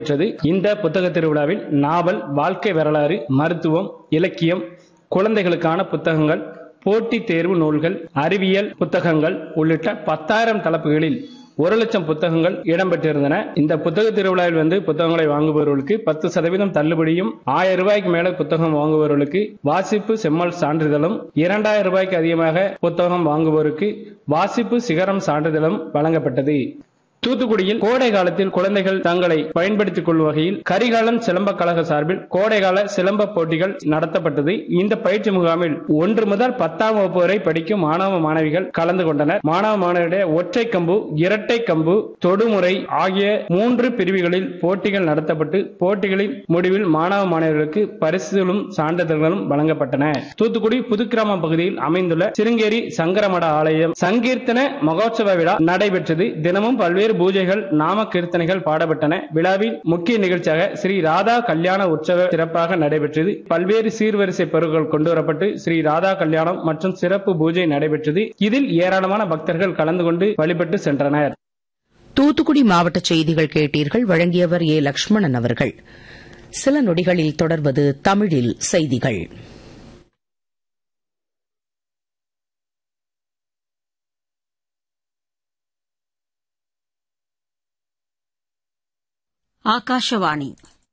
பெற்றது இந்த புத்தக திருவிழாவில் நாவல் வாழ்க்கை வரலாறு மருத்துவம் இலக்கியம் குழந்தைகளுக்கான புத்தகங்கள் போட்டித் தேர்வு நூல்கள் அறிவியல் புத்தகங்கள் உள்ளிட்ட பத்தாயிரம் தலைப்புகளில் ஒரு லட்சம் புத்தகங்கள் இடம்பெற்றிருந்தன இந்த புத்தக திருவிழாவில் வந்து புத்தகங்களை வாங்குபவர்களுக்கு பத்து சதவீதம் தள்ளுபடியும் ஆயிரம் ரூபாய்க்கு மேல புத்தகம் வாங்குபவர்களுக்கு வாசிப்பு செம்மல் சான்றிதழும் இரண்டாயிரம் ரூபாய்க்கு அதிகமாக புத்தகம் வாங்குவோருக்கு வாசிப்பு சிகரம் சான்றிதழும் வழங்கப்பட்டது தூத்துக்குடியில் கோடை காலத்தில் குழந்தைகள் தங்களை பயன்படுத்திக் கொள்ளும் வகையில் கரிகாலன் சிலம்ப கழக சார்பில் கோடைகால சிலம்ப போட்டிகள் நடத்தப்பட்டது இந்த பயிற்சி முகாமில் ஒன்று முதல் பத்தாம் வகுப்பு வரை படிக்கும் மாணவ மாணவிகள் கலந்து கொண்டனர் மாணவ மாணவியுடைய ஒற்றை கம்பு இரட்டை கம்பு தொடுமுறை ஆகிய மூன்று பிரிவுகளில் போட்டிகள் நடத்தப்பட்டு போட்டிகளின் முடிவில் மாணவ மாணவிகளுக்கு பரிசுகளும் சான்றிதழ்களும் வழங்கப்பட்டன தூத்துக்குடி புதுக்கிராமம் பகுதியில் அமைந்துள்ள சிருங்கேரி சங்கரமட ஆலயம் சங்கீர்த்தன மகோத்சவ விழா நடைபெற்றது தினமும் பல்வேறு பூஜைகள் நாம கீர்த்தனைகள் பாடப்பட்டன விழாவில் முக்கிய நிகழ்ச்சியாக ஸ்ரீ ராதா கல்யாண உற்சவ சிறப்பாக நடைபெற்றது பல்வேறு சீர்வரிசை பொருட்கள் கொண்டுவரப்பட்டு ஸ்ரீ ராதா கல்யாணம் மற்றும் சிறப்பு பூஜை நடைபெற்றது இதில் ஏராளமான பக்தர்கள் கலந்து கொண்டு வழிபட்டு சென்றனர் தூத்துக்குடி மாவட்ட செய்திகள் கேட்டீர்கள் வழங்கியவர் ஏ லட்சுமணன் அவர்கள் சில நொடிகளில் தொடர்வது தமிழில் செய்திகள் ಆಕಾಶವಾಣಿ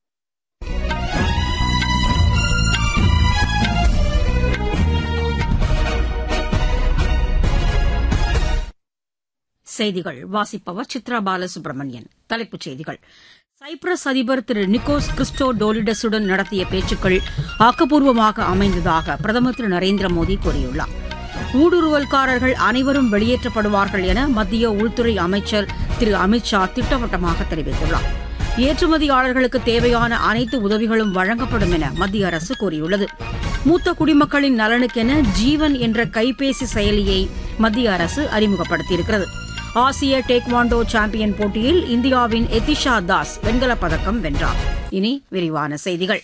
செய்திகள் வாசிப்பவர் சித்ரா பாலசுப்ரமணியன் தலைப்புச் செய்திகள் சைப்ரஸ் அதிபர் திரு நிக்கோஸ் கிறிஸ்டோ டோலிடஸுடன் நடத்திய பேச்சுக்கள் ஆக்கப்பூர்வமாக அமைந்ததாக பிரதமர் திரு நரேந்திர மோடி கூறியுள்ளார் ஊடுருவல்காரர்கள் அனைவரும் வெளியேற்றப்படுவார்கள் என மத்திய உள்துறை அமைச்சர் திரு அமித் ஷா திட்டவட்டமாக தெரிவித்துள்ளார் ஏற்றுமதியாளர்களுக்கு தேவையான அனைத்து உதவிகளும் வழங்கப்படும் என மத்திய அரசு கூறியுள்ளது மூத்த குடிமக்களின் நலனுக்கென ஜீவன் என்ற கைபேசி செயலியை மத்திய அரசு அறிமுகப்படுத்தியிருக்கிறது ஆசிய டேக்வாண்டோ சாம்பியன் போட்டியில் இந்தியாவின் எதிஷா தாஸ் வெண்கலப் பதக்கம் வென்றார் இனி விரிவான செய்திகள்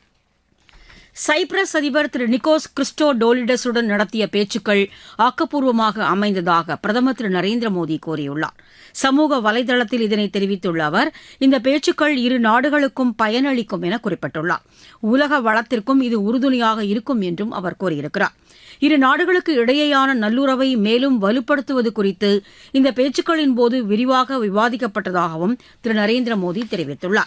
சைப்ரஸ் அதிபர் திரு நிக்கோஸ் கிறிஸ்டோ டோலிடஸுடன் நடத்திய பேச்சுக்கள் ஆக்கப்பூர்வமாக அமைந்ததாக பிரதமர் திரு நரேந்திர மோடி கூறியுள்ளார் சமூக வலைதளத்தில் இதனை தெரிவித்துள்ள அவர் இந்த பேச்சுக்கள் இரு நாடுகளுக்கும் பயனளிக்கும் என குறிப்பிட்டுள்ளார் உலக வளத்திற்கும் இது உறுதுணையாக இருக்கும் என்றும் அவர் கூறியிருக்கிறார் இரு நாடுகளுக்கு இடையேயான நல்லுறவை மேலும் வலுப்படுத்துவது குறித்து இந்த பேச்சுக்களின் போது விரிவாக விவாதிக்கப்பட்டதாகவும் திரு நரேந்திர மோடி தெரிவித்துள்ளார்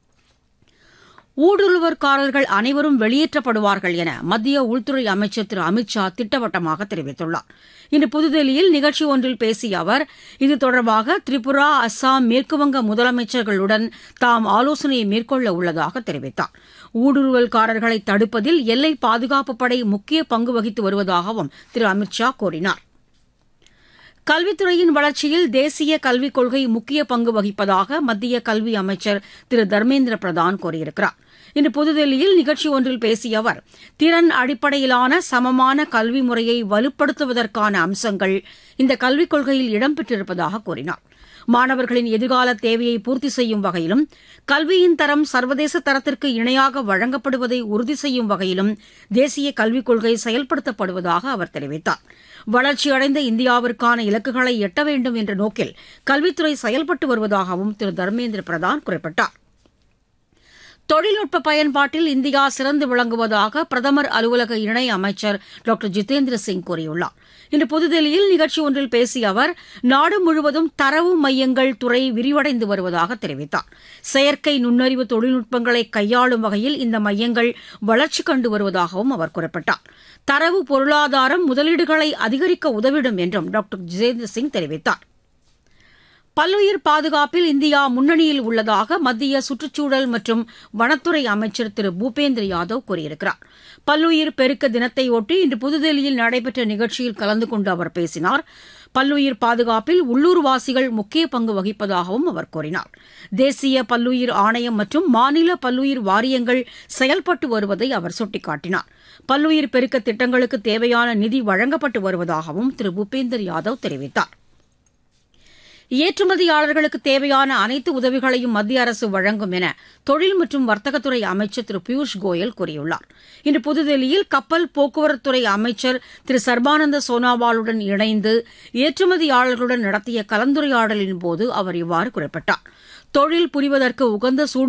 ஊடுருவற்காரர்கள் அனைவரும் வெளியேற்றப்படுவார்கள் என மத்திய உள்துறை அமைச்சர் திரு அமித் ஷா திட்டவட்டமாக தெரிவித்துள்ளார் இன்று புதுதில்லியில் நிகழ்ச்சி ஒன்றில் பேசிய அவர் இது தொடர்பாக திரிபுரா அஸ்ஸாம் மேற்குவங்க முதலமைச்சர்களுடன் தாம் ஆலோசனையை மேற்கொள்ள உள்ளதாக தெரிவித்தார் ஊடுருவல்காரர்களை தடுப்பதில் எல்லை பாதுகாப்பு படை முக்கிய பங்கு வகித்து வருவதாகவும் திரு அமித் ஷா கூறினார் கல்வித்துறையின் வளர்ச்சியில் தேசிய கல்விக் கொள்கை முக்கிய பங்கு வகிப்பதாக மத்திய கல்வி அமைச்சர் திரு தர்மேந்திர பிரதான் கூறியிருக்கிறார் இன்று புதுதில்லியில் நிகழ்ச்சி ஒன்றில் பேசிய அவர் திறன் அடிப்படையிலான சமமான கல்வி முறையை வலுப்படுத்துவதற்கான அம்சங்கள் இந்த கல்விக் கொள்கையில் இடம்பெற்றிருப்பதாக கூறினார் மாணவர்களின் எதிர்கால தேவையை பூர்த்தி செய்யும் வகையிலும் கல்வியின் தரம் சர்வதேச தரத்திற்கு இணையாக வழங்கப்படுவதை உறுதி செய்யும் வகையிலும் தேசிய கல்விக் கொள்கை செயல்படுத்தப்படுவதாக அவர் தெரிவித்தார் வளர்ச்சியடைந்த இந்தியாவிற்கான இலக்குகளை எட்ட வேண்டும் என்ற நோக்கில் கல்வித்துறை செயல்பட்டு வருவதாகவும் திரு தர்மேந்திர பிரதான் குறிப்பிட்டார் தொழில்நுட்ப பயன்பாட்டில் இந்தியா சிறந்து விளங்குவதாக பிரதமர் அலுவலக இணை அமைச்சர் டாக்டர் ஜிதேந்திர சிங் கூறியுள்ளார் இன்று புதுதில்லியில் நிகழ்ச்சி ஒன்றில் பேசிய அவர் நாடு முழுவதும் தரவு மையங்கள் துறை விரிவடைந்து வருவதாக தெரிவித்தார் செயற்கை நுண்ணறிவு தொழில்நுட்பங்களை கையாளும் வகையில் இந்த மையங்கள் வளர்ச்சி கண்டு வருவதாகவும் அவர் குறிப்பிட்டார் தரவு பொருளாதாரம் முதலீடுகளை அதிகரிக்க உதவிடும் என்றும் டாக்டர் ஜிதேந்திர சிங் தெரிவித்தார் பல்லுயிர் பாதுகாப்பில் இந்தியா முன்னணியில் உள்ளதாக மத்திய சுற்றுச்சூழல் மற்றும் வனத்துறை அமைச்சர் திரு பூபேந்திர யாதவ் கூறியிருக்கிறார் பல்லுயிர் பெருக்க தினத்தையொட்டி இன்று புதுதில்லியில் நடைபெற்ற நிகழ்ச்சியில் கலந்து கொண்டு அவர் பேசினார் பல்லுயிர் பாதுகாப்பில் உள்ளூர்வாசிகள் முக்கிய பங்கு வகிப்பதாகவும் அவர் கூறினார் தேசிய பல்லுயிர் ஆணையம் மற்றும் மாநில பல்லுயிர் வாரியங்கள் செயல்பட்டு வருவதை அவர் சுட்டிக்காட்டினார் பல்லுயிர் பெருக்க திட்டங்களுக்கு தேவையான நிதி வழங்கப்பட்டு வருவதாகவும் திரு பூபேந்தர் யாதவ் தெரிவித்தார் ஏற்றுமதியாளர்களுக்கு தேவையான அனைத்து உதவிகளையும் மத்திய அரசு வழங்கும் என தொழில் மற்றும் வர்த்தகத்துறை அமைச்சர் திரு பியூஷ் கோயல் கூறியுள்ளார் இன்று புதுதில்லியில் கப்பல் போக்குவரத்துறை அமைச்சர் திரு சர்பானந்த சோனாவாலுடன் இணைந்து ஏற்றுமதியாளர்களுடன் நடத்திய கலந்துரையாடலின் போது அவர் இவ்வாறு குறிப்பிட்டார் தொழில் புரிவதற்கு உகந்த சூழ்நிலை